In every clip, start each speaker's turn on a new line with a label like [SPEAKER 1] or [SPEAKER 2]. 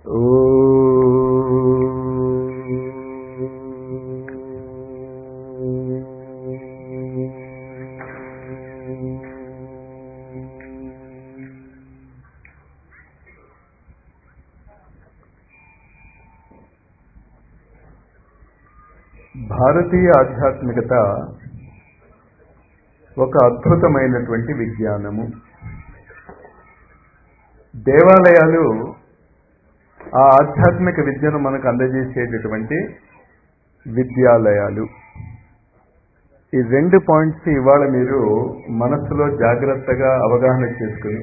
[SPEAKER 1] భారతీయ ఆధ్యాత్మికత ఒక అద్భుతమైనటువంటి విజ్ఞానము దేవాలయాలు ఆ ఆధ్యాత్మిక విద్యను మనకు అందజేసేటటువంటి విద్యాలయాలు ఈ రెండు పాయింట్స్ ఇవాళ మీరు మనస్సులో జాగ్రత్తగా అవగాహన చేసుకుని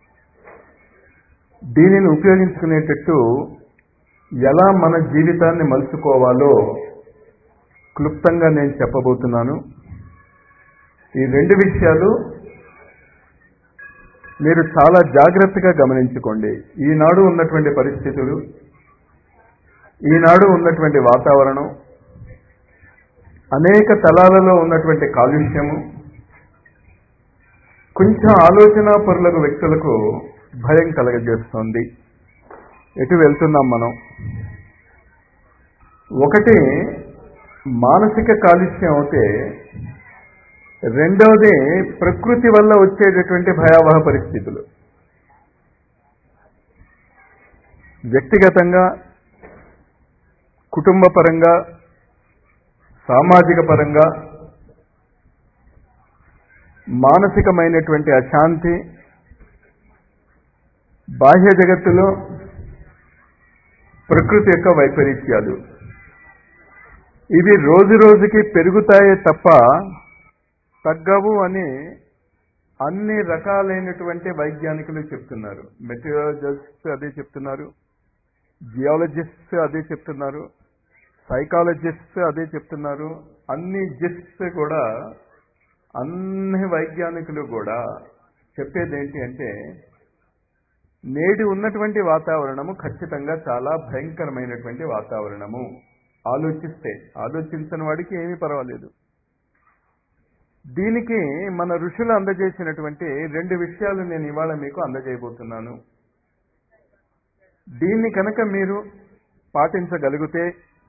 [SPEAKER 1] దీనిని ఉపయోగించుకునేటట్టు ఎలా మన జీవితాన్ని మలుచుకోవాలో క్లుప్తంగా నేను చెప్పబోతున్నాను ఈ రెండు విషయాలు మీరు చాలా జాగ్రత్తగా గమనించుకోండి ఈనాడు ఉన్నటువంటి పరిస్థితులు ఈనాడు ఉన్నటువంటి వాతావరణం అనేక తలాలలో ఉన్నటువంటి కాలుష్యము కొంచెం ఆలోచన పరులకు వ్యక్తులకు భయం కలగజేస్తోంది ఎటు వెళ్తున్నాం మనం ఒకటి మానసిక కాలుష్యం అవుతే రెండవది ప్రకృతి వల్ల వచ్చేటటువంటి భయావహ పరిస్థితులు వ్యక్తిగతంగా కుటుంబ పరంగా సామాజిక పరంగా మానసికమైనటువంటి అశాంతి బాహ్య జగత్తులో ప్రకృతి యొక్క వైపరీత్యాలు ఇవి రోజు రోజుకి పెరుగుతాయే తప్ప తగ్గవు అని అన్ని రకాలైనటువంటి వైజ్ఞానికులు చెప్తున్నారు మెటీరియాలజిస్ట్స్ అదే చెప్తున్నారు జియాలజిస్ట్స్ అదే చెప్తున్నారు సైకాలజిస్ట్స్ అదే చెప్తున్నారు అన్ని జిస్ట్స్ కూడా అన్ని వైజ్ఞానికులు కూడా చెప్పేది ఏంటి అంటే నేటి ఉన్నటువంటి వాతావరణము ఖచ్చితంగా చాలా భయంకరమైనటువంటి వాతావరణము ఆలోచిస్తే ఆలోచించని వాడికి ఏమీ పర్వాలేదు దీనికి మన ఋషులు అందజేసినటువంటి రెండు విషయాలు నేను ఇవాళ మీకు అందజేయబోతున్నాను దీన్ని కనుక మీరు పాటించగలిగితే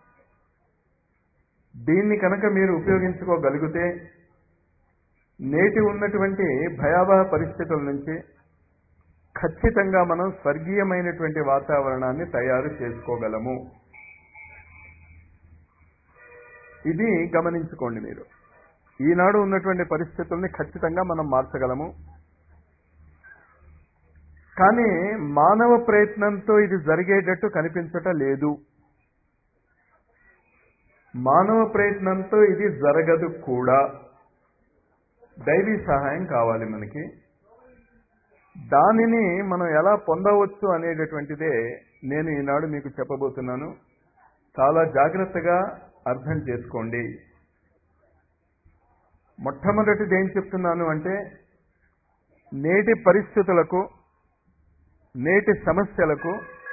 [SPEAKER 1] దీన్ని కనుక మీరు ఉపయోగించుకోగలిగితే నేటి ఉన్నటువంటి భయావహ పరిస్థితుల నుంచి ఖచ్చితంగా మనం స్వర్గీయమైనటువంటి వాతావరణాన్ని తయారు చేసుకోగలము ఇది గమనించుకోండి మీరు ఈనాడు ఉన్నటువంటి పరిస్థితుల్ని ఖచ్చితంగా మనం మార్చగలము కానీ మానవ ప్రయత్నంతో ఇది జరిగేటట్టు కనిపించటం లేదు మానవ ప్రయత్నంతో ఇది జరగదు కూడా దైవీ సహాయం కావాలి మనకి దానిని మనం ఎలా పొందవచ్చు అనేటటువంటిదే నేను ఈనాడు మీకు చెప్పబోతున్నాను చాలా జాగ్రత్తగా అర్థం చేసుకోండి మొట్టమొదటిది ఏం చెప్తున్నాను అంటే నేటి పరిస్థితులకు నేటి సమస్యలకు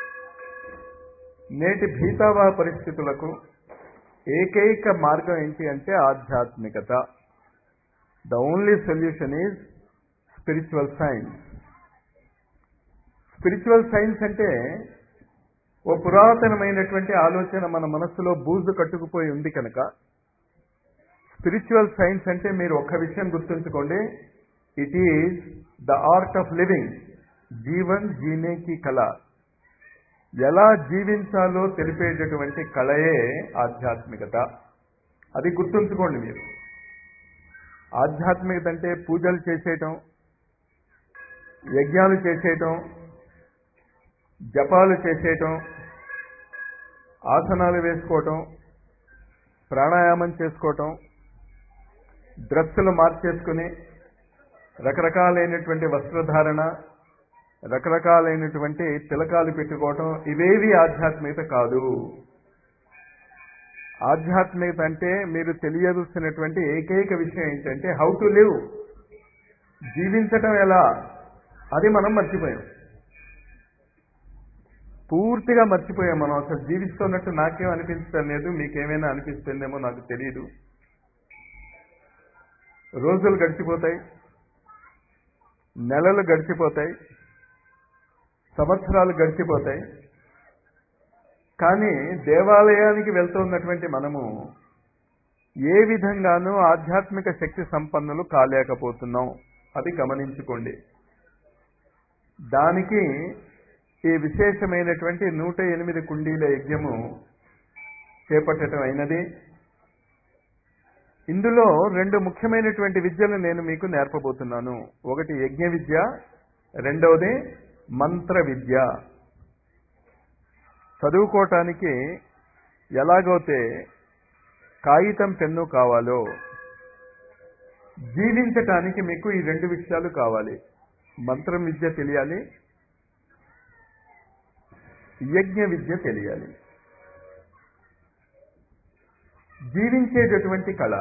[SPEAKER 1] నేటి భీతావహ పరిస్థితులకు ఏకైక మార్గం ఏంటి అంటే ఆధ్యాత్మికత the only solution is spiritual science spiritual science అంటే ఓ పురాతనమైనటువంటి ఆలోచన మన మనస్సులో బూజు కట్టుకుపోయి ఉంది కనుక స్పిరిచువల్ సైన్స్ అంటే మీరు ఒక్క విషయం గుర్తుంచుకోండి it is the art of living జీవన్ జీనేకి కళ ఎలా జీవించాలో తెలిపేటటువంటి కళయే ఆధ్యాత్మికత అది గుర్తుంచుకోండి మీరు ఆధ్యాత్మికత అంటే పూజలు చేసేయటం యజ్ఞాలు చేసేయటం జపాలు చేసేయటం ఆసనాలు వేసుకోవటం ప్రాణాయామం చేసుకోవటం డ్రెస్సులు మార్చేసుకుని రకరకాలైనటువంటి వస్త్రధారణ రకరకాలైనటువంటి తిలకాలు పెట్టుకోవటం ఇవేవి ఆధ్యాత్మికత కాదు ఆధ్యాత్మికత అంటే మీరు తెలియవలసినటువంటి ఏకైక విషయం ఏంటంటే హౌ టు లివ్ జీవించటం ఎలా అది మనం మర్చిపోయాం పూర్తిగా మర్చిపోయాం మనం అసలు జీవిస్తున్నట్టు నాకేం అనిపించడం లేదు మీకేమైనా అనిపిస్తుందేమో నాకు తెలియదు రోజులు గడిచిపోతాయి నెలలు గడిచిపోతాయి సంవత్సరాలు గడిచిపోతాయి కానీ దేవాలయానికి వెళ్తున్నటువంటి మనము ఏ విధంగానూ ఆధ్యాత్మిక శక్తి సంపన్నులు కాలేకపోతున్నాం అది గమనించుకోండి దానికి ఈ విశేషమైనటువంటి నూట ఎనిమిది కుండీల యజ్ఞము చేపట్టడం అయినది ఇందులో రెండు ముఖ్యమైనటువంటి విద్యలు నేను మీకు నేర్పబోతున్నాను ఒకటి యజ్ఞ విద్య రెండవది మంత్ర విద్య చదువుకోవటానికి ఎలాగైతే కాగితం పెన్ను కావాలో జీవించటానికి మీకు ఈ రెండు విషయాలు కావాలి మంత్రం విద్య తెలియాలి యజ్ఞ విద్య తెలియాలి జీవించేటటువంటి కళ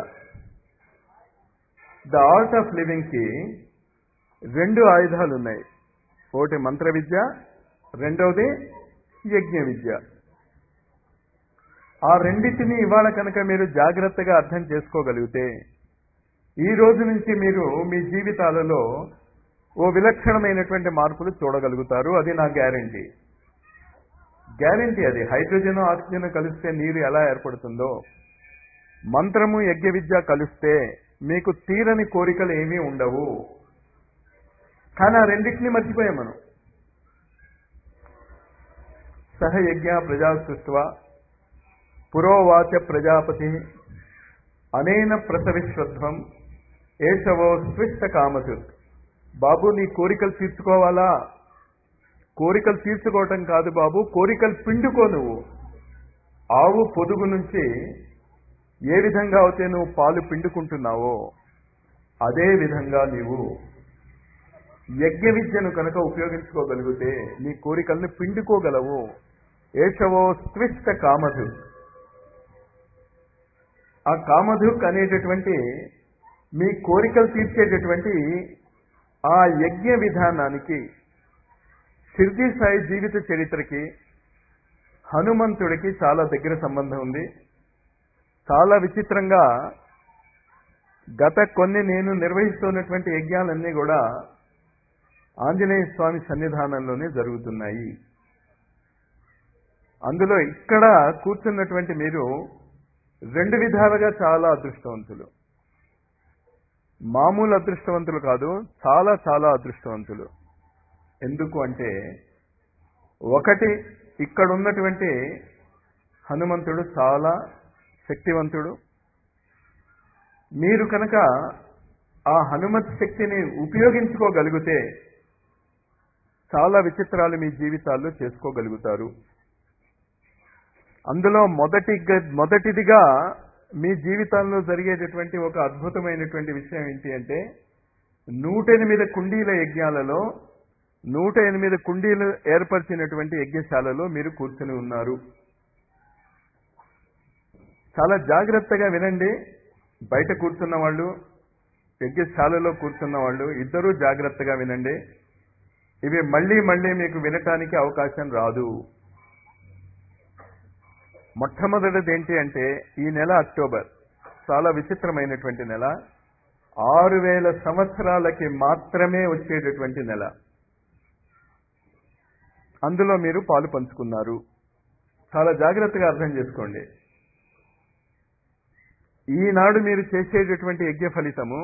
[SPEAKER 1] ద ఆర్ట్ ఆఫ్ లివింగ్ కి రెండు ఆయుధాలు ఉన్నాయి ఒకటి మంత్ర విద్య రెండవది యజ్ఞ విద్య ఆ రెండింటిని ఇవాళ కనుక మీరు జాగ్రత్తగా అర్థం చేసుకోగలిగితే ఈ రోజు నుంచి మీరు మీ జీవితాలలో ఓ విలక్షణమైనటువంటి మార్పులు చూడగలుగుతారు అది నా గ్యారంటీ గ్యారంటీ అది హైడ్రోజన్ ఆక్సిజన్ కలిస్తే నీరు ఎలా ఏర్పడుతుందో మంత్రము యజ్ఞ విద్య కలిస్తే మీకు తీరని కోరికలు ఏమీ ఉండవు కానీ ఆ రెండింటినీ మర్చిపోయాం మనం సహయజ్ఞ ప్రజా సృష్వ పురోవాచ ప్రజాపతి అనేన ప్రసవిశ్వత్వం ఏషవో స్విష్ట కామసు బాబు నీ కోరికలు తీర్చుకోవాలా కోరికలు తీర్చుకోవటం కాదు బాబు కోరికలు పిండుకో నువ్వు ఆవు పొదుగు నుంచి ఏ విధంగా అయితే నువ్వు పాలు పిండుకుంటున్నావో అదే విధంగా నీవు యజ్ఞ విద్యను కనుక ఉపయోగించుకోగలిగితే నీ కోరికల్ని పిండుకోగలవు ఏషవో స్విష్ట కామధు ఆ కామధుక్ అనేటటువంటి మీ కోరికలు తీర్చేటటువంటి ఆ యజ్ఞ విధానానికి షిర్జీ సాయి జీవిత చరిత్రకి హనుమంతుడికి చాలా దగ్గర సంబంధం ఉంది చాలా విచిత్రంగా గత కొన్ని నేను నిర్వహిస్తున్నటువంటి యజ్ఞాలన్నీ కూడా ఆంజనేయ స్వామి సన్నిధానంలోనే జరుగుతున్నాయి అందులో ఇక్కడ కూర్చున్నటువంటి మీరు రెండు విధాలుగా చాలా అదృష్టవంతులు మామూలు అదృష్టవంతులు కాదు చాలా చాలా అదృష్టవంతులు ఎందుకు అంటే ఒకటి ఇక్కడ ఉన్నటువంటి హనుమంతుడు చాలా శక్తివంతుడు మీరు కనుక ఆ హనుమత్ శక్తిని ఉపయోగించుకోగలిగితే చాలా విచిత్రాలు మీ జీవితాల్లో చేసుకోగలుగుతారు అందులో మొదటి మొదటిదిగా మీ జీవితాల్లో జరిగేటటువంటి ఒక అద్భుతమైనటువంటి విషయం ఏంటి అంటే నూట ఎనిమిది కుండీల యజ్ఞాలలో నూట ఎనిమిది కుండీలు ఏర్పరిచినటువంటి యజ్ఞశాలలో మీరు కూర్చుని ఉన్నారు చాలా జాగ్రత్తగా వినండి బయట కూర్చున్న వాళ్ళు యజ్ఞశాలలో కూర్చున్న వాళ్ళు ఇద్దరూ జాగ్రత్తగా వినండి ఇవి మళ్ళీ మళ్ళీ మీకు వినటానికి అవకాశం రాదు మొట్టమొదటిది ఏంటి అంటే ఈ నెల అక్టోబర్ చాలా విచిత్రమైనటువంటి నెల ఆరు వేల సంవత్సరాలకి మాత్రమే వచ్చేటటువంటి నెల అందులో మీరు పాలు పంచుకున్నారు చాలా జాగ్రత్తగా అర్థం చేసుకోండి ఈనాడు మీరు చేసేటటువంటి యజ్ఞ ఫలితము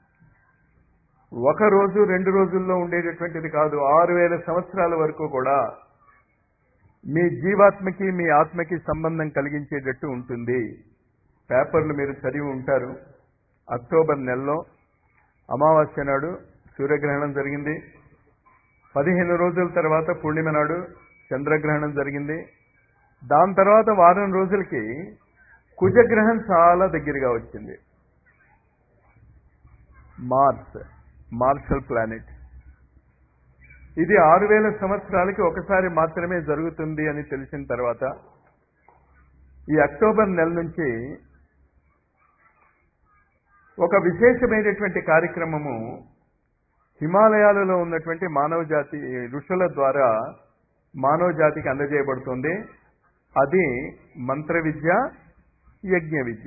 [SPEAKER 1] ఒక రోజు రెండు రోజుల్లో ఉండేటటువంటిది కాదు ఆరు వేల సంవత్సరాల వరకు కూడా మీ జీవాత్మకి మీ ఆత్మకి సంబంధం కలిగించేటట్టు ఉంటుంది పేపర్లు మీరు చదివి ఉంటారు అక్టోబర్ నెలలో అమావాస్య నాడు సూర్యగ్రహణం జరిగింది పదిహేను రోజుల తర్వాత పూర్ణిమ నాడు చంద్రగ్రహణం జరిగింది దాని తర్వాత వారం రోజులకి కుజగ్రహం చాలా దగ్గరగా వచ్చింది మార్స్ మార్షల్ ప్లానెట్ ఇది ఆరు వేల సంవత్సరాలకి ఒకసారి మాత్రమే జరుగుతుంది అని తెలిసిన తర్వాత ఈ అక్టోబర్ నెల నుంచి ఒక విశేషమైనటువంటి కార్యక్రమము హిమాలయాలలో ఉన్నటువంటి మానవ జాతి ఋషుల ద్వారా మానవ జాతికి అందజేయబడుతుంది అది మంత్ర విద్య యజ్ఞ విద్య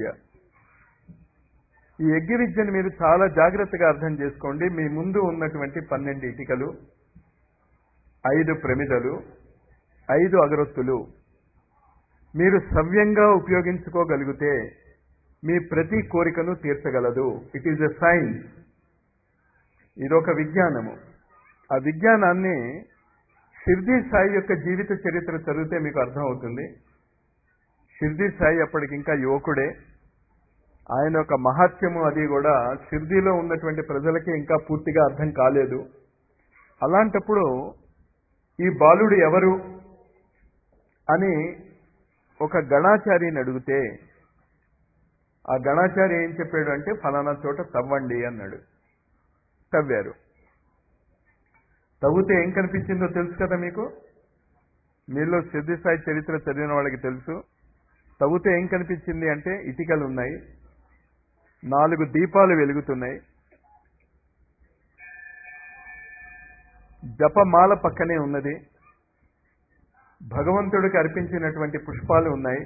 [SPEAKER 1] ఈ యజ్ఞ విద్యను మీరు చాలా జాగ్రత్తగా అర్థం చేసుకోండి మీ ముందు ఉన్నటువంటి పన్నెండు ఇటికలు ఐదు ప్రమిదలు ఐదు అగరొత్తులు మీరు సవ్యంగా ఉపయోగించుకోగలిగితే మీ ప్రతి కోరికను తీర్చగలదు ఇట్ ఈజ్ ఎ సైన్స్ ఇదొక విజ్ఞానము ఆ విజ్ఞానాన్ని షిర్దీ సాయి యొక్క జీవిత చరిత్ర చదివితే మీకు అర్థమవుతుంది షిర్దీ సాయి అప్పటికి ఇంకా యువకుడే ఆయన యొక్క మహాత్యము అది కూడా షిర్దీలో ఉన్నటువంటి ప్రజలకి ఇంకా పూర్తిగా అర్థం కాలేదు అలాంటప్పుడు ఈ బాలుడు ఎవరు అని ఒక గణాచారిని అడిగితే ఆ గణాచారి ఏం చెప్పాడు అంటే ఫలానా చోట తవ్వండి అన్నాడు తవ్వారు తవ్వితే ఏం కనిపించిందో తెలుసు కదా మీకు మీలో సిద్ధిసాయి చరిత్ర చదివిన వాళ్ళకి తెలుసు తవ్వితే ఏం కనిపించింది అంటే ఇటుకలు ఉన్నాయి నాలుగు దీపాలు వెలుగుతున్నాయి జపమాల పక్కనే ఉన్నది భగవంతుడికి అర్పించినటువంటి పుష్పాలు ఉన్నాయి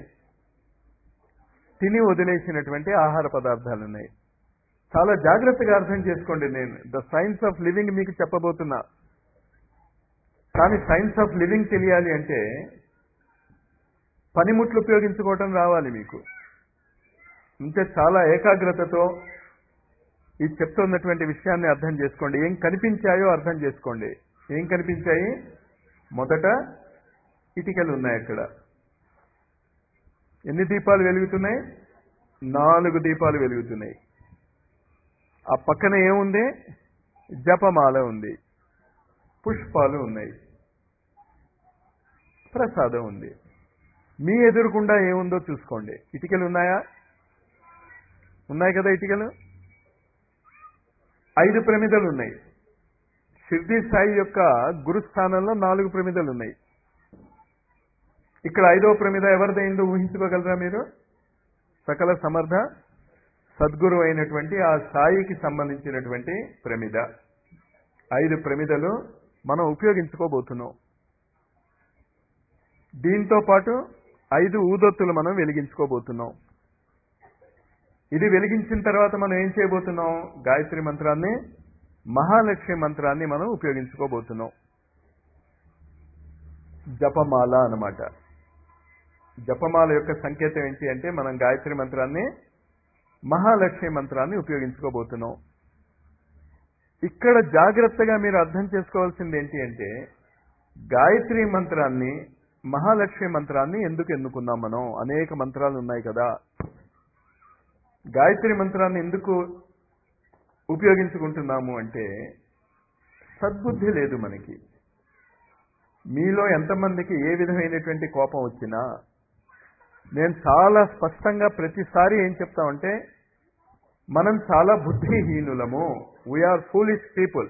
[SPEAKER 1] తిని వదిలేసినటువంటి ఆహార పదార్థాలు ఉన్నాయి చాలా జాగ్రత్తగా అర్థం చేసుకోండి నేను ద సైన్స్ ఆఫ్ లివింగ్ మీకు చెప్పబోతున్నా కానీ సైన్స్ ఆఫ్ లివింగ్ తెలియాలి అంటే పనిముట్లు ఉపయోగించుకోవటం రావాలి మీకు ఇంతే చాలా ఏకాగ్రతతో ఈ చెప్తున్నటువంటి విషయాన్ని అర్థం చేసుకోండి ఏం కనిపించాయో అర్థం చేసుకోండి ఏం కనిపించాయి మొదట ఇటుకలు ఉన్నాయి అక్కడ ఎన్ని దీపాలు వెలుగుతున్నాయి నాలుగు దీపాలు వెలుగుతున్నాయి ఆ పక్కన ఏముంది జపమాల ఉంది పుష్పాలు ఉన్నాయి ప్రసాదం ఉంది మీ ఎదురుకుండా ఏముందో చూసుకోండి ఇటుకలు ఉన్నాయా ఉన్నాయి కదా ఇటుకలు ఐదు ప్రమిదలు ఉన్నాయి షిర్దీ సాయి యొక్క గురుస్థానంలో నాలుగు ప్రమిదలు ఉన్నాయి ఇక్కడ ఐదో ప్రమిద ఎవరిదైందో ఊహించుకోగలరా మీరు సకల సమర్థ సద్గురు అయినటువంటి ఆ సాయికి సంబంధించినటువంటి ప్రమిద ఐదు ప్రమిదలు మనం ఉపయోగించుకోబోతున్నాం దీంతో పాటు ఐదు ఊదొత్తులు మనం వెలిగించుకోబోతున్నాం ఇది వెలిగించిన తర్వాత మనం ఏం చేయబోతున్నాం గాయత్రి మంత్రాన్ని మహాలక్ష్మి మంత్రాన్ని మనం ఉపయోగించుకోబోతున్నాం జపమాల అన్నమాట జపమాల యొక్క సంకేతం ఏంటి అంటే మనం గాయత్రి మంత్రాన్ని మహాలక్ష్మి మంత్రాన్ని ఉపయోగించుకోబోతున్నాం ఇక్కడ జాగ్రత్తగా మీరు అర్థం చేసుకోవాల్సింది ఏంటి అంటే గాయత్రి మంత్రాన్ని మహాలక్ష్మి మంత్రాన్ని ఎందుకు ఎన్నుకున్నాం మనం అనేక మంత్రాలు ఉన్నాయి కదా గాయత్రి మంత్రాన్ని ఎందుకు ఉపయోగించుకుంటున్నాము అంటే సద్బుద్ధి లేదు మనకి మీలో ఎంతమందికి ఏ విధమైనటువంటి కోపం వచ్చినా నేను చాలా స్పష్టంగా ప్రతిసారి ఏం చెప్తామంటే మనం చాలా బుద్ధిహీనులము వీఆర్ ఫూలిష్ పీపుల్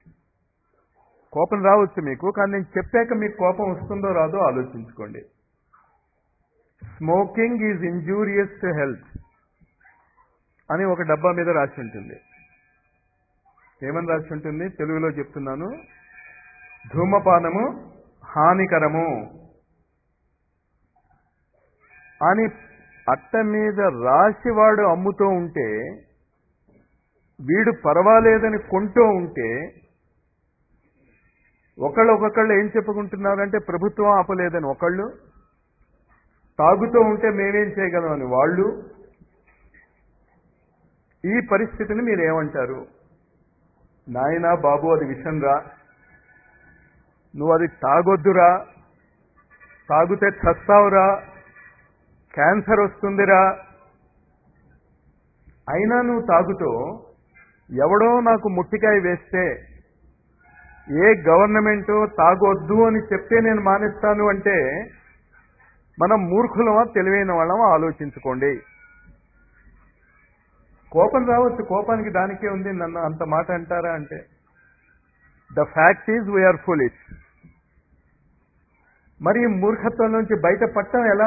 [SPEAKER 1] కోపం రావచ్చు మీకు కానీ నేను చెప్పాక మీకు కోపం వస్తుందో రాదో ఆలోచించుకోండి smoking is injurious to health అని ఒక డబ్బా మీద రాసి ఉంటుంది ఏమని రాసి ఉంటుంది తెలుగులో చెప్తున్నాను ధూమపానము హానికరము అని అట్ట మీద రాసివాడు అమ్ముతూ ఉంటే వీడు పర్వాలేదని కొంటూ ఉంటే ఒకళ్ళు ఒక్కొక్కళ్ళు ఏం చెప్పుకుంటున్నారంటే ప్రభుత్వం ఆపలేదని ఒకళ్ళు తాగుతూ ఉంటే మేమేం చేయగలమని వాళ్ళు ఈ పరిస్థితిని మీరు ఏమంటారు నాయనా బాబు అది విషం రా నువ్వు అది తాగొద్దురా తాగితే చస్తావురా క్యాన్సర్ వస్తుందిరా అయినా నువ్వు తాగుతూ ఎవడో నాకు ముట్టికాయ వేస్తే ఏ గవర్నమెంట్ తాగొద్దు అని చెప్తే నేను మానేస్తాను అంటే మనం మూర్ఖులమా తెలివైన వాళ్ళమా ఆలోచించుకోండి కోపం రావచ్చు కోపానికి దానికే ఉంది నన్ను అంత మాట అంటారా అంటే the fact is we are foolish మరి ఈ మూర్ఖత్వం నుంచి బయట పట్టం ఎలా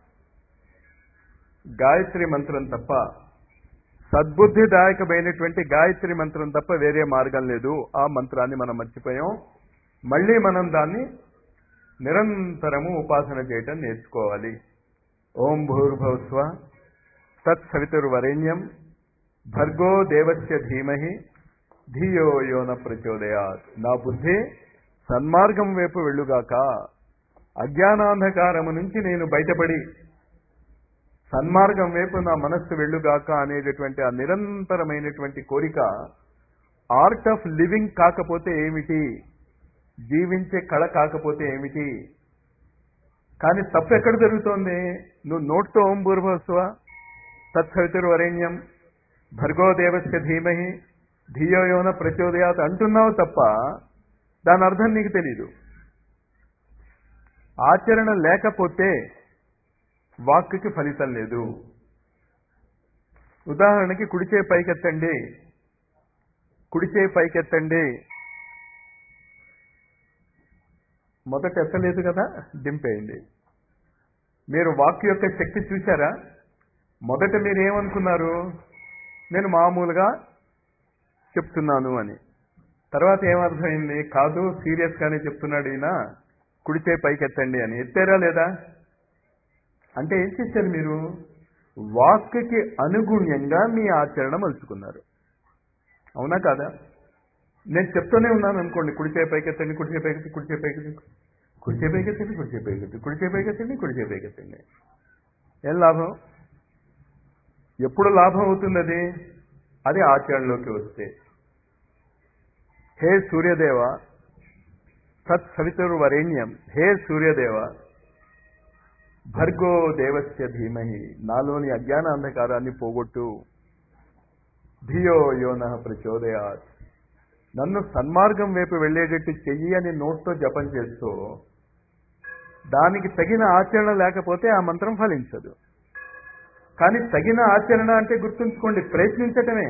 [SPEAKER 1] గాయత్రి మంత్రం తప్ప సద్బుద్ధిదాయకమైనటువంటి గాయత్రి మంత్రం తప్ప వేరే మార్గం లేదు ఆ మంత్రాన్ని మనం మర్చిపోయాం మళ్ళీ మనం దాన్ని నిరంతరము ఉపాసన చేయటం నేర్చుకోవాలి ఓం భూర్భవస్వ తత్సవితుర్వరేణ్యం భర్గో దేవస్య ధీమహి ధియో యోన ప్రచోదయాత్ నా బుద్ధి సన్మార్గం వైపు వెళ్ళుగాక అజ్ఞానాంధకారము నుంచి నేను బయటపడి సన్మార్గం వైపు నా మనస్సు వెళ్ళుగాక అనేటటువంటి ఆ నిరంతరమైనటువంటి కోరిక ఆర్ట్ ఆఫ్ లివింగ్ కాకపోతే ఏమిటి జీవించే కళ కాకపోతే ఏమిటి కానీ తప్పు ఎక్కడ జరుగుతోంది నువ్వు నోట్తో ఓం పూర్వస్వ తత్సవితుర్వరేణ్యం భర్గో దేవస్య ధీమహి ధియోయోన ప్రచోదయాత్ అంటున్నావు తప్ప దాని అర్థం నీకు తెలీదు ఆచరణ లేకపోతే వాక్కి ఫలితం లేదు ఉదాహరణకి కుడిచే పైకెత్తండి కుడిచే పైకెత్తండి మొదట ఎత్తలేదు కదా దింపేయండి మీరు వాక్ యొక్క శక్తి చూశారా మొదట మీరు ఏమనుకున్నారు నేను మామూలుగా చెప్తున్నాను అని తర్వాత ఏమర్థమైంది కాదు సీరియస్ గానే చెప్తున్నాడు ఈయన కుడిచే పైకెత్తండి అని ఎత్తారా లేదా అంటే ఏం చేశారు మీరు వాక్కి అనుగుణ్యంగా మీ ఆచరణ మలుచుకున్నారు అవునా కాదా నేను చెప్తూనే ఉన్నాను అనుకోండి కుడిచే పైకెత్తండి కుడిచే పైకెత్తి కుడిచే పైకెత్తి కుడిచే పైకెత్తండి కుడిచే పైకెత్తి కుడిచే పైకెత్తండి కుడిచే పైకెత్తండి ఏం లాభం ఎప్పుడు లాభం అవుతుంది అది అది ఆచరణలోకి వస్తే హే సూర్యదేవ సత్ సవితుర్వరేణ్యం హే సూర్యదేవ భర్గో దేవస్య ధీమహి నాలోని అజ్ఞాన అంధకారాన్ని పోగొట్టు ధియో యోన ప్రచోదయాత్ నన్ను సన్మార్గం వైపు వెళ్ళేటట్టు చెయ్యి అని నోట్తో జపం చేస్తూ దానికి తగిన ఆచరణ లేకపోతే ఆ మంత్రం ఫలించదు కానీ తగిన ఆచరణ అంటే గుర్తుంచుకోండి ప్రయత్నించటమే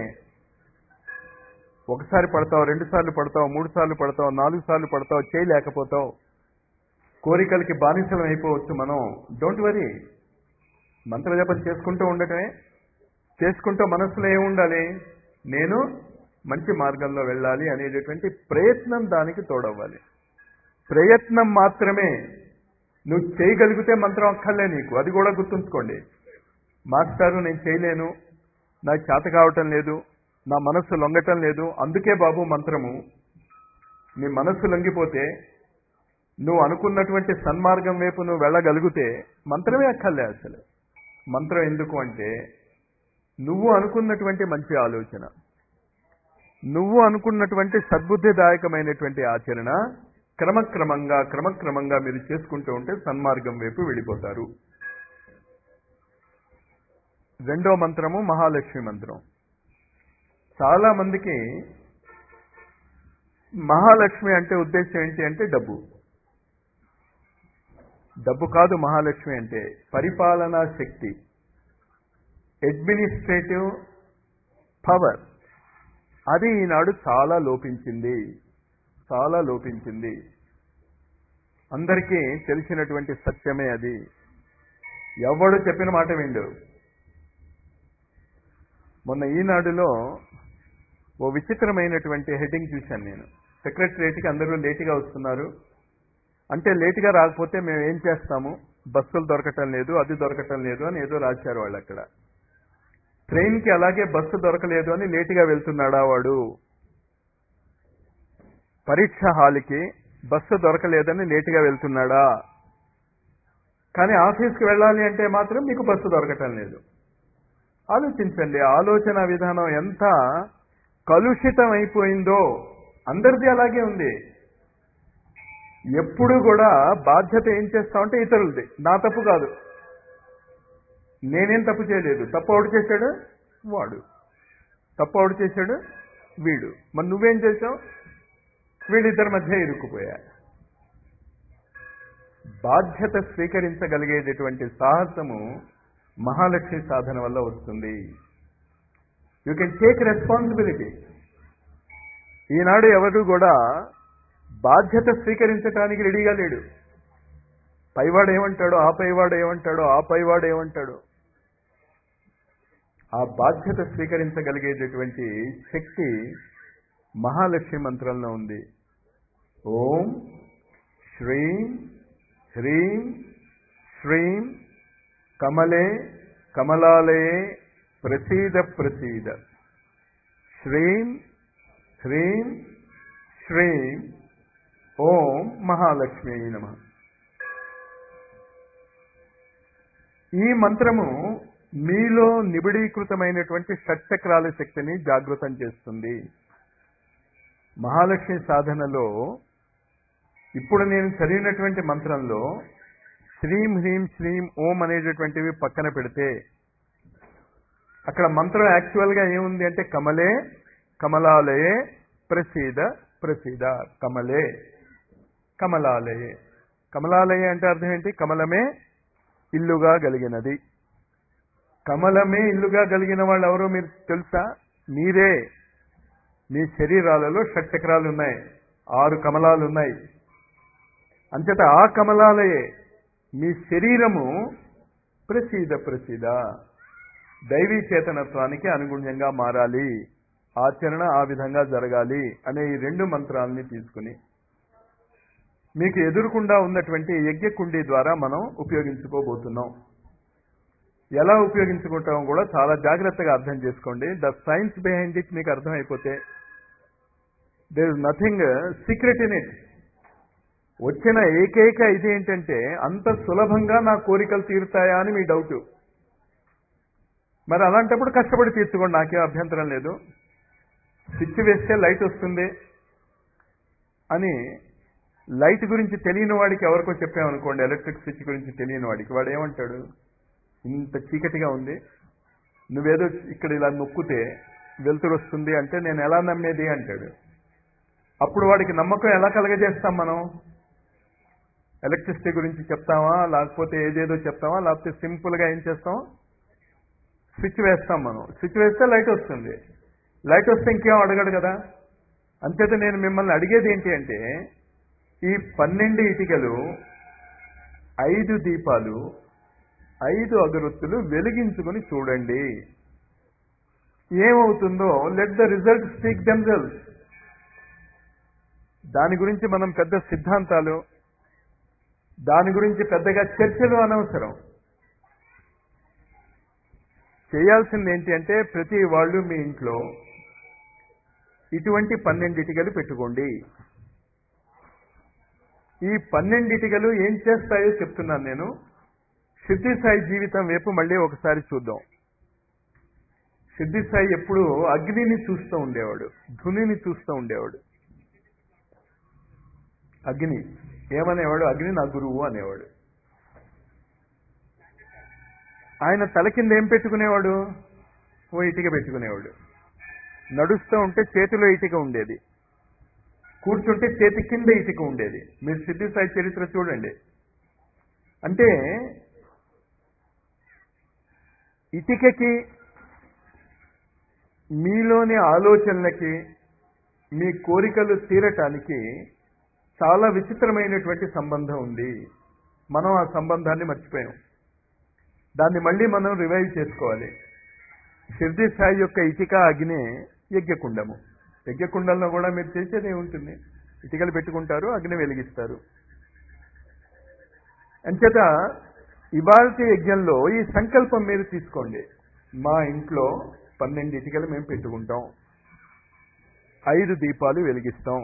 [SPEAKER 1] ఒకసారి పడతావు రెండు సార్లు పడతావు మూడు సార్లు పడతావు నాలుగు సార్లు పడతావు చేయలేకపోతావు కోరికలకి బానిసలం అయిపోవచ్చు మనం డోంట్ వరీ మంత్రజపం చేసుకుంటూ ఉండటమే చేసుకుంటూ మనస్సులో ఏముండాలి నేను మంచి మార్గంలో వెళ్ళాలి అనేటటువంటి ప్రయత్నం దానికి తోడవ్వాలి ప్రయత్నం మాత్రమే నువ్వు చేయగలిగితే మంత్రం అక్కర్లే నీకు అది కూడా గుర్తుంచుకోండి మాస్టారు నేను చేయలేను నాకు చేత కావటం లేదు నా మనస్సు లొంగటం లేదు అందుకే బాబు మంత్రము నీ మనస్సు లొంగిపోతే నువ్వు అనుకున్నటువంటి సన్మార్గం వైపు నువ్వు వెళ్ళగలిగితే మంత్రమే అక్కర్లే అసలు మంత్రం ఎందుకు అంటే నువ్వు అనుకున్నటువంటి మంచి ఆలోచన నువ్వు అనుకున్నటువంటి సద్బుద్ధిదాయకమైనటువంటి ఆచరణ క్రమక్రమంగా క్రమక్రమంగా మీరు చేసుకుంటూ ఉంటే సన్మార్గం వైపు వెళ్ళిపోతారు రెండో మంత్రము మహాలక్ష్మి మంత్రం చాలా మందికి మహాలక్ష్మి అంటే ఉద్దేశం ఏంటి అంటే డబ్బు డబ్బు కాదు మహాలక్ష్మి అంటే పరిపాలనా శక్తి అడ్మినిస్ట్రేటివ్ పవర్ అది ఈనాడు చాలా లోపించింది చాలా లోపించింది అందరికీ తెలిసినటువంటి సత్యమే అది ఎవడు చెప్పిన మాట విండు మొన్న ఈనాడులో ఓ విచిత్రమైనటువంటి హెడ్డింగ్ చూశాను నేను సెక్రటరియట్కి అందరూ లేటుగా వస్తున్నారు అంటే లేటుగా రాకపోతే మేము ఏం చేస్తాము బస్సులు దొరకటం లేదు అది దొరకటం లేదు అని ఏదో రాశారు వాళ్ళు అక్కడ ట్రైన్కి అలాగే బస్సు దొరకలేదు అని లేటుగా వెళ్తున్నాడా వాడు పరీక్ష హాల్కి బస్సు దొరకలేదని లేటుగా వెళ్తున్నాడా కానీ ఆఫీస్కి వెళ్ళాలి అంటే మాత్రం మీకు బస్సు దొరకటం లేదు ఆలోచించండి ఆలోచన విధానం ఎంత కలుషితం అయిపోయిందో అందరిది అలాగే ఉంది ఎప్పుడు కూడా బాధ్యత ఏం చేస్తామంటే ఇతరులది నా తప్పు కాదు నేనేం తప్పు చేయలేదు తప్పు ఎవడు చేశాడు వాడు తప్పు ఎవడు చేశాడు వీడు మరి నువ్వేం చేశావు వీళ్ళిద్దరి మధ్య ఇరుక్కుపోయా బాధ్యత స్వీకరించగలిగేటటువంటి సాహసము మహాలక్ష్మి సాధన వల్ల వస్తుంది యూ కెన్ టేక్ రెస్పాన్సిబిలిటీ ఈనాడు ఎవరు కూడా బాధ్యత స్వీకరించడానికి రెడీగా లేడు పైవాడు ఏమంటాడో ఆ పైవాడు ఏమంటాడో ఆ పైవాడు ఏమంటాడో ఆ బాధ్యత స్వీకరించగలిగేటటువంటి శక్తి మహాలక్ష్మి మంత్రంలో ఉంది ఓం శ్రీం హ్రీం శ్రీం కమలే కమలాలయే ప్రసీద ప్రసీద శ్రీం హ్రీం శ్రీం ఓం మహాలక్ష్మి నమ ఈ మంత్రము మీలో నిబిడీకృతమైనటువంటి షట్చక్రాల శక్తిని జాగృతం చేస్తుంది మహాలక్ష్మి సాధనలో ఇప్పుడు నేను చదివినటువంటి మంత్రంలో శ్రీం హ్రీం శ్రీం ఓం అనేటటువంటివి పక్కన పెడితే అక్కడ మంత్రం యాక్చువల్గా ఏముంది అంటే కమలే కమలాలయే ప్రసీద ప్రసీద కమలే కమలాలయే కమలాలయ అంటే అర్థం ఏంటి కమలమే ఇల్లుగా కలిగినది కమలమే ఇల్లుగా కలిగిన వాళ్ళు ఎవరో మీరు తెలుసా మీరే మీ శరీరాలలో షట్చక్రాలు ఉన్నాయి ఆరు కమలాలు ఉన్నాయి అంతట ఆ కమలాలయే మీ శరీరము ప్రసీద ప్రసీద దైవీ చేతనత్వానికి అనుగుణ్యంగా మారాలి ఆచరణ ఆ విధంగా జరగాలి అనే ఈ రెండు మంత్రాలని తీసుకుని మీకు ఎదురుకుండా ఉన్నటువంటి యజ్ఞకుండి ద్వారా మనం ఉపయోగించుకోబోతున్నాం ఎలా ఉపయోగించుకుంటామో కూడా చాలా జాగ్రత్తగా అర్థం చేసుకోండి ద సైన్స్ బిహైండ్ ఇట్ మీకు అర్థమైపోతే there is nothing secret in it వచ్చిన ఏకైక ఇది ఏంటంటే అంత సులభంగా నా కోరికలు తీరుతాయా అని మీ డౌట్ మరి అలాంటప్పుడు కష్టపడి తీర్చుకోండి నాకేం అభ్యంతరం లేదు స్విచ్ వేస్తే లైట్ వస్తుంది అని లైట్ గురించి తెలియని వాడికి ఎవరికో చెప్పామనుకోండి ఎలక్ట్రిక్ స్విచ్ గురించి తెలియని వాడికి వాడు ఏమంటాడు ఇంత చీకటిగా ఉంది నువ్వేదో ఇక్కడ ఇలా నొక్కితే వెలుతురు వస్తుంది అంటే నేను ఎలా నమ్మేది అంటాడు అప్పుడు వాడికి నమ్మకం ఎలా కలగజేస్తాం మనం ఎలక్ట్రిసిటీ గురించి చెప్తామా లేకపోతే ఏదేదో చెప్తామా లేకపోతే సింపుల్గా ఏం చేస్తాం స్విచ్ వేస్తాం మనం స్విచ్ వేస్తే లైట్ వస్తుంది లైట్ వస్తే ఇంకేం అడగడు కదా అంతేత నేను మిమ్మల్ని అడిగేది ఏంటి అంటే ఈ పన్నెండు ఇటికలు ఐదు దీపాలు ఐదు అగరొత్తులు వెలిగించుకొని చూడండి ఏమవుతుందో let the result speak themselves దాని గురించి మనం పెద్ద సిద్ధాంతాలు దాని గురించి పెద్దగా చర్చలు అనవసరం చేయాల్సింది ఏంటి అంటే ప్రతి వాళ్ళు మీ ఇంట్లో ఇటువంటి పన్నెండిటికలు పెట్టుకోండి ఈ పన్నెండిటికలు ఏం చేస్తాయో చెప్తున్నాను నేను సిద్ధి సాయి జీవితం వైపు మళ్ళీ ఒకసారి చూద్దాం సిద్ధి సాయి ఎప్పుడు అగ్నిని చూస్తూ ఉండేవాడు ధునిని చూస్తూ ఉండేవాడు అగ్ని ఏమనేవాడు అగ్ని నా గురువు అనేవాడు ఆయన తల కింద ఏం పెట్టుకునేవాడు ఓ ఇటుక పెట్టుకునేవాడు నడుస్తూ ఉంటే చేతిలో ఇటుక ఉండేది కూర్చుంటే చేతి కింద ఇటుక ఉండేది మీరు సిద్ధి సాయి చరిత్ర చూడండి అంటే ఇటుకకి మీలోని ఆలోచనలకి మీ కోరికలు తీరటానికి చాలా విచిత్రమైనటువంటి సంబంధం ఉంది మనం ఆ సంబంధాన్ని మర్చిపోయాం దాన్ని మళ్ళీ మనం రివైవ్ చేసుకోవాలి షిర్ది సాయి యొక్క ఇటిక అగ్ని యజ్ఞకుండము యజ్ఞకుండంలో కూడా మీరు చేసేది ఏముంటుంది ఇటుకలు పెట్టుకుంటారు అగ్ని వెలిగిస్తారు అంచేత ఇవాల్టి యజ్ఞంలో ఈ సంకల్పం మీరు తీసుకోండి మా ఇంట్లో పన్నెండు ఇటుకలు మేము పెట్టుకుంటాం ఐదు దీపాలు వెలిగిస్తాం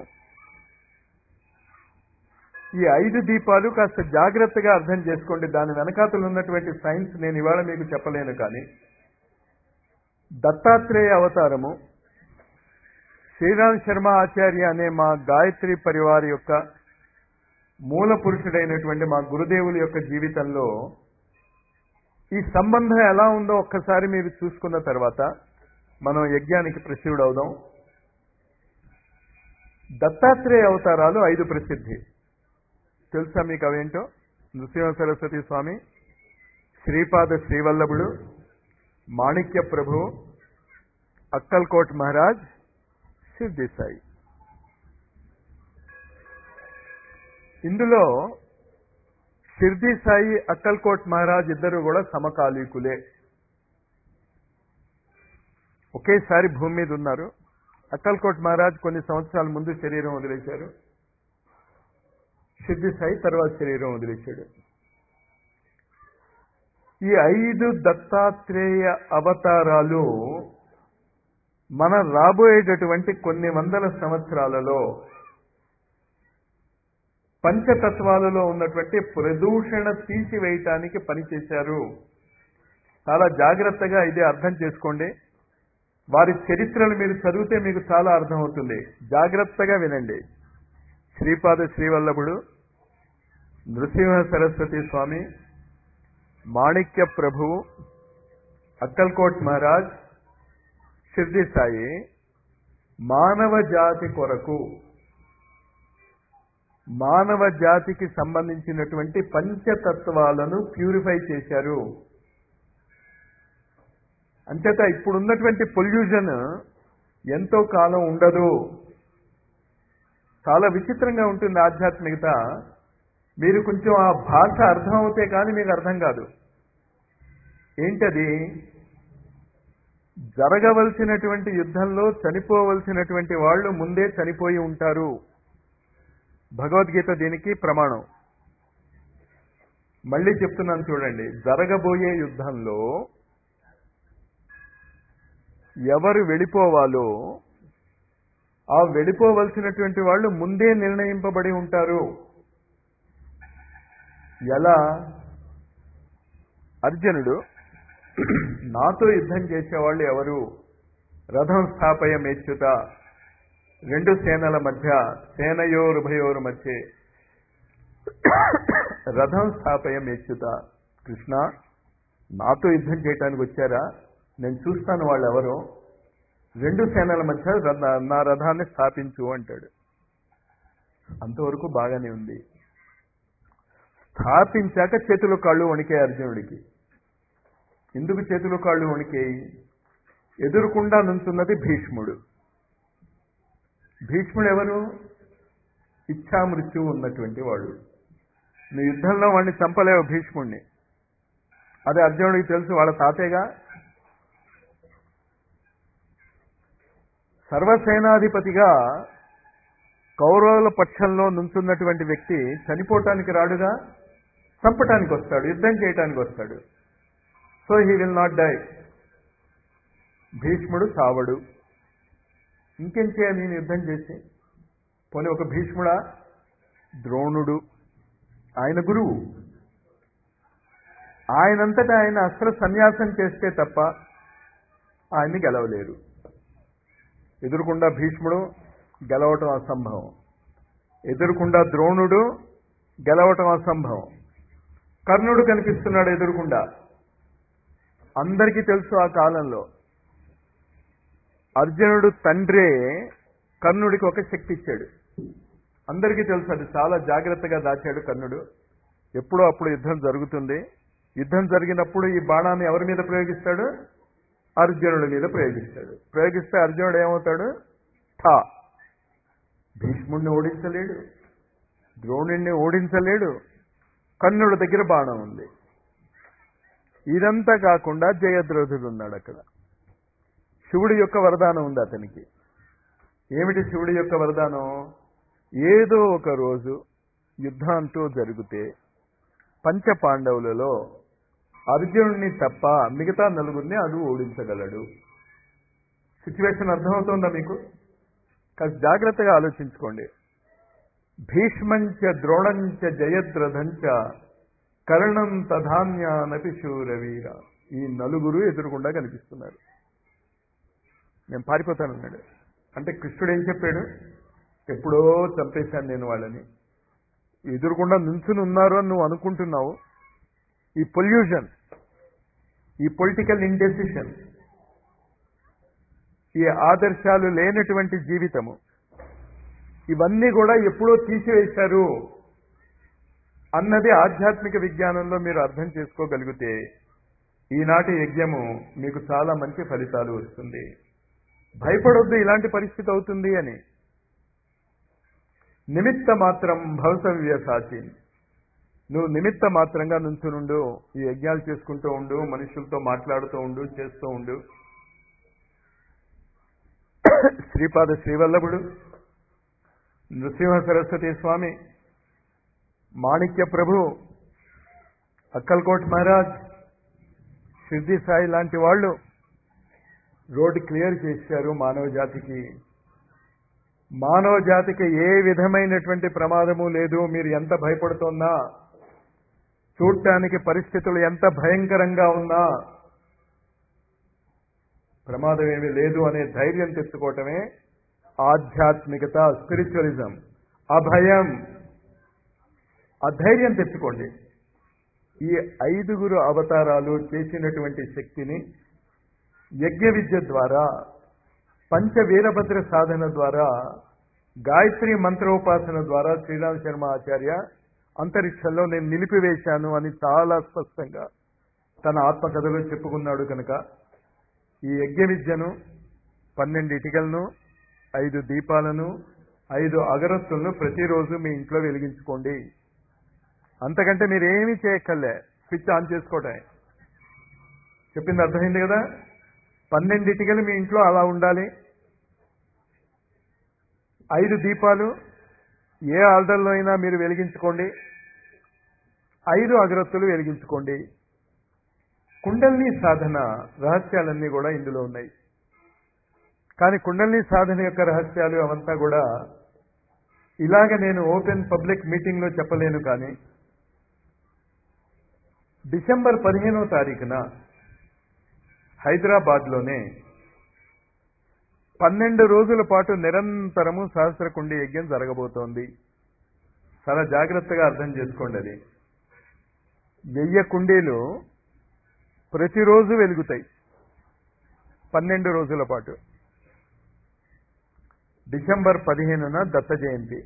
[SPEAKER 1] ఈ ఐదు దీపాలు కాస్త జాగ్రత్తగా అర్థం చేసుకోండి దాని వెనకాతలు ఉన్నటువంటి సైన్స్ నేను ఇవాళ మీకు చెప్పలేను కానీ దత్తాత్రేయ అవతారము శ్రీరామ్ శర్మ ఆచార్య అనే మా గాయత్రి పరివార్ యొక్క మూల పురుషుడైనటువంటి మా గురుదేవుల యొక్క జీవితంలో ఈ సంబంధం ఎలా ఉందో ఒక్కసారి మీరు చూసుకున్న తర్వాత మనం యజ్ఞానికి ప్రసిద్ధుడు అవుదాం దత్తాత్రేయ అవతారాలు ఐదు ప్రసిద్ధి తెలుసా మీకు అవేంటో నృసింహ సరస్వతి స్వామి శ్రీపాద శ్రీవల్లభుడు మాణిక్య ప్రభు అక్కల్కోట్ మహారాజ్ సిద్ధి సాయి ఇందులో షిర్ది సాయి అక్కల్కోట్ మహారాజ్ ఇద్దరు కూడా సమకాలీకులే ఒకేసారి భూమి మీద ఉన్నారు అక్కల్కోట్ మహారాజ్ కొన్ని సంవత్సరాల ముందు శరీరం వదిలేశారు సిద్ధి సాయి తర్వాత శరీరం వదిలేశాడు ఈ ఐదు దత్తాత్రేయ అవతారాలు మన రాబోయేటటువంటి కొన్ని వందల సంవత్సరాలలో పంచతత్వాలలో ఉన్నటువంటి ప్రదూషణ తీసివేయటానికి పనిచేశారు చాలా జాగ్రత్తగా ఇది అర్థం చేసుకోండి వారి చరిత్రలు మీరు చదివితే మీకు చాలా అర్థమవుతుంది జాగ్రత్తగా వినండి శ్రీపాద శ్రీవల్లభుడు నృసింహ సరస్వతి స్వామి మాణిక్య ప్రభువు అక్కల్కోట్ మహారాజ్ షిర్ది సాయి మానవ జాతి కొరకు మానవ జాతికి సంబంధించినటువంటి పంచతత్వాలను ప్యూరిఫై చేశారు అంచేత ఇప్పుడున్నటువంటి పొల్యూషన్ ఎంతో కాలం ఉండదు చాలా విచిత్రంగా ఉంటుంది ఆధ్యాత్మికత మీరు కొంచెం ఆ భాష అర్థం అవుతే కానీ మీకు అర్థం కాదు ఏంటది జరగవలసినటువంటి యుద్ధంలో చనిపోవలసినటువంటి వాళ్ళు ముందే చనిపోయి ఉంటారు భగవద్గీత దీనికి ప్రమాణం మళ్ళీ చెప్తున్నాను చూడండి జరగబోయే యుద్ధంలో ఎవరు వెళ్ళిపోవాలో ఆ వెళ్ళిపోవలసినటువంటి వాళ్ళు ముందే నిర్ణయింపబడి ఉంటారు ఎలా అర్జునుడు నాతో యుద్ధం చేసేవాళ్ళు ఎవరు రథం స్థాపయ మేచ్యుత రెండు సేనల మధ్య సేనయోరుభయోరు మధ్య రథం స్థాపయ మేచ్యుత కృష్ణ నాతో యుద్ధం చేయటానికి వచ్చారా నేను చూస్తాను వాళ్ళు ఎవరో రెండు సేనల మధ్య రథ- నా రథాన్ని స్థాపించు అంటాడు అంతవరకు బాగానే ఉంది స్థాపించాక చేతులు కాళ్ళు వణికే అర్జునుడికి ఎందుకు చేతులు కాళ్ళు వణికేయి ఎదురుకుండా నుంచున్నది భీష్ముడు భీష్ముడు ఎవరు ఇచ్ఛామృత్యువు ఉన్నటువంటి వాడు నువ్వు యుద్ధంలో వాడిని చంపలేవు భీష్ముడిని అదే అర్జునుడికి తెలుసు వాళ్ళ తాతేగా సర్వసేనాధిపతిగా కౌరవుల పక్షంలో నుంచున్నటువంటి వ్యక్తి చనిపోవటానికి రాడుగా చంపటానికి వస్తాడు యుద్ధం చేయటానికి వస్తాడు so he will not die భీష్ముడు చావడు ఇంకేం చేయాలి నేను యుద్ధం చేసి పోనీ ఒక భీష్ముడా ద్రోణుడు ఆయన గురువు ఆయనంతటా ఆయన అస్త్ర సన్యాసం చేస్తే తప్ప ఆయన్ని గెలవలేరు ఎదురుకుండా భీష్ముడు గెలవటం అసంభవం ఎదురుకుండా ద్రోణుడు గెలవటం అసంభవం కర్ణుడు కనిపిస్తున్నాడు ఎదురుకుండా అందరికీ తెలుసు ఆ కాలంలో అర్జునుడు తండ్రే కర్ణుడికి ఒక శక్తి ఇచ్చాడు అందరికీ తెలుసు అది చాలా జాగ్రత్తగా దాచాడు కర్ణుడు ఎప్పుడో అప్పుడు యుద్ధం జరుగుతుంది యుద్ధం జరిగినప్పుడు ఈ బాణాన్ని ఎవరి మీద ప్రయోగిస్తాడు అర్జునుడి మీద ప్రయోగిస్తాడు ప్రయోగిస్తే అర్జునుడు ఏమవుతాడు ఠా భీష్ముడిని ఓడించలేడు ద్రోణుడిని ఓడించలేడు కర్ణుడి దగ్గర బాణం ఉంది ఇదంతా కాకుండా జయద్రథుడు ఉన్నాడు అక్కడ శివుడి యొక్క వరదానం ఉంది అతనికి ఏమిటి శివుడి యొక్క వరదానం ఏదో ఒక రోజు యుద్ధంతో జరిగితే పంచ పాండవులలో అర్జునుడిని తప్ప మిగతా నలుగురిని అడు ఓడించగలడు సిచ్యువేషన్ అర్థమవుతుందా మీకు కాస్త జాగ్రత్తగా ఆలోచించుకోండి భీష్మంచ ద్రోణంచ జయద్రథంచ కర్ణం తధాన్యానపి శూరవీర ఈ నలుగురు ఎదురుకుండా కనిపిస్తున్నారు నేను పారిపోతానన్నాడు అంటే కృష్ణుడు ఏం చెప్పాడు ఎప్పుడో చంపేశాను నేను వాళ్ళని ఎదురుకుండా నుంచుని ఉన్నారు అని నువ్వు అనుకుంటున్నావు ఈ పొల్యూషన్ ఈ పొలిటికల్ ఇండెసిషన్ ఈ ఆదర్శాలు లేనటువంటి జీవితము ఇవన్నీ కూడా ఎప్పుడో తీసివేశారు అన్నది ఆధ్యాత్మిక విజ్ఞానంలో మీరు అర్థం చేసుకోగలిగితే ఈనాటి యజ్ఞము మీకు చాలా మంచి ఫలితాలు వస్తుంది భయపడొద్దు ఇలాంటి పరిస్థితి అవుతుంది అని నిమిత్త మాత్రం భవసవ్య సాచి నువ్వు నిమిత్త మాత్రంగా నుంచునుండు ఈ యజ్ఞాలు చేసుకుంటూ ఉండు మనుషులతో మాట్లాడుతూ ఉండు చేస్తూ ఉండు శ్రీపాద శ్రీవల్లభుడు నృసింహ సరస్వతి స్వామి మాణిక్య ప్రభు అక్కల్కోట్ మహారాజ్ సిద్ధి సాయి లాంటి వాళ్ళు రోడ్డు క్లియర్ చేశారు మానవ జాతికి మానవ జాతికి ఏ విధమైనటువంటి ప్రమాదము లేదు మీరు ఎంత భయపడుతున్నా చూడటానికి పరిస్థితులు ఎంత భయంకరంగా ఉన్నా ప్రమాదం ఏమీ లేదు అనే ధైర్యం తెచ్చుకోవటమే ఆధ్యాత్మికత స్పిరిచువలిజం అభయం ఆ ధైర్యం తెచ్చుకోండి ఈ ఐదుగురు అవతారాలు చేసినటువంటి శక్తిని యజ్ఞ విద్య ద్వారా పంచ వీరభద్ర సాధన ద్వారా గాయత్రి మంత్రోపాసన ద్వారా శ్రీరామ్ శర్మ ఆచార్య అంతరిక్షంలో నేను నిలిపివేశాను అని చాలా స్పష్టంగా తన ఆత్మకథలో చెప్పుకున్నాడు కనుక ఈ యజ్ఞ విద్యను పన్నెండు ఇటుకలను ఐదు దీపాలను ఐదు అగరత్తులను ప్రతిరోజు మీ ఇంట్లో వెలిగించుకోండి అంతకంటే మీరు ఏమీ చేయక్కర్లే స్విచ్ ఆన్ చేసుకోవటమే చెప్పింది అర్థమైంది కదా పన్నెండు ఇటుకలు మీ ఇంట్లో అలా ఉండాలి ఐదు దీపాలు ఏ ఆర్డర్లో అయినా మీరు వెలిగించుకోండి ఐదు అగరత్తులు వెలిగించుకోండి కుండల్ని సాధన రహస్యాలన్నీ కూడా ఇందులో ఉన్నాయి కానీ కుండల్ని సాధన యొక్క రహస్యాలు అవంతా కూడా ఇలాగ నేను ఓపెన్ పబ్లిక్ మీటింగ్లో చెప్పలేను కానీ డిసెంబర్ పదిహేనో తారీఖున హైదరాబాద్లోనే పన్నెండు రోజుల పాటు నిరంతరము సహస్రకుండి యజ్ఞం జరగబోతోంది చాలా జాగ్రత్తగా అర్థం చేసుకోండి అది వెయ్యి కుండీలు ప్రతిరోజు వెలుగుతాయి పన్నెండు రోజుల పాటు డిసెంబర్ పదిహేనున దత్త జయంతి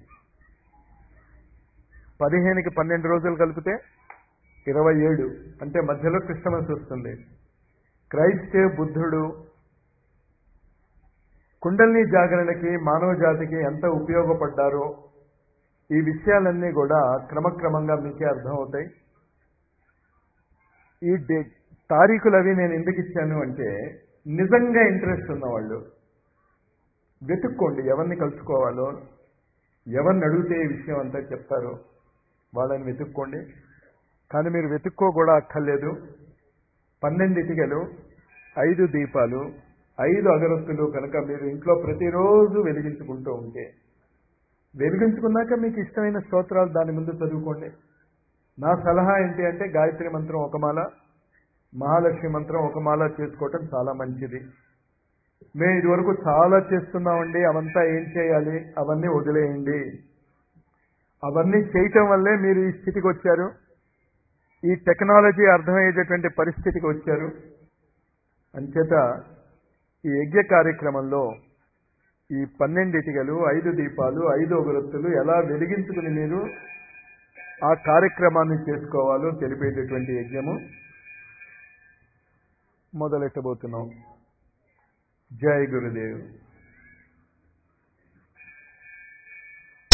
[SPEAKER 1] పదిహేనుకి పన్నెండు రోజులు కలిపితే ఇరవై ఏడు అంటే మధ్యలో క్రిస్టమస్ వస్తుంది క్రైస్ట్ బుద్ధుడు కుండల్ని జాగరణకి మానవ జాతికి ఎంత ఉపయోగపడ్డారో ఈ విషయాలన్నీ కూడా క్రమక్రమంగా మీకే అర్థమవుతాయి ఈ డే తారీఖులు అవి నేను ఎందుకు ఇచ్చాను అంటే నిజంగా ఇంట్రెస్ట్ ఉన్నవాళ్ళు వెతుక్కోండి ఎవరిని కలుసుకోవాలో ఎవరిని అడిగితే ఈ విషయం అంతా చెప్తారో వాళ్ళని వెతుక్కోండి కానీ మీరు వెతుక్కో కూడా అక్కర్లేదు పన్నెండు ఇటుకలు ఐదు దీపాలు ఐదు అగరత్తులు కనుక మీరు ఇంట్లో ప్రతిరోజు వెలిగించుకుంటూ ఉంటే వెలిగించుకున్నాక మీకు ఇష్టమైన స్తోత్రాలు దాని ముందు చదువుకోండి నా సలహా ఏంటి అంటే గాయత్రి మంత్రం ఒక మాల మహాలక్ష్మి మంత్రం ఒక మాల చేసుకోవటం చాలా మంచిది మేము ఇదివరకు చాలా చేస్తున్నామండి అవంతా ఏం చేయాలి అవన్నీ వదిలేయండి అవన్నీ చేయటం వల్లే మీరు ఈ స్థితికి వచ్చారు ఈ టెక్నాలజీ అర్థమయ్యేటటువంటి పరిస్థితికి వచ్చారు అంచేత ఈ యజ్ఞ కార్యక్రమంలో ఈ పన్నెండు ఇటుకలు ఐదు దీపాలు ఐదు ఒగరొత్తులు ఎలా వెలిగించుకుని మీరు ఆ కార్యక్రమాన్ని చేసుకోవాలో తెలిపేటటువంటి యజ్ఞము మొదలెట్టబోతున్నాం జై గురుదేవ్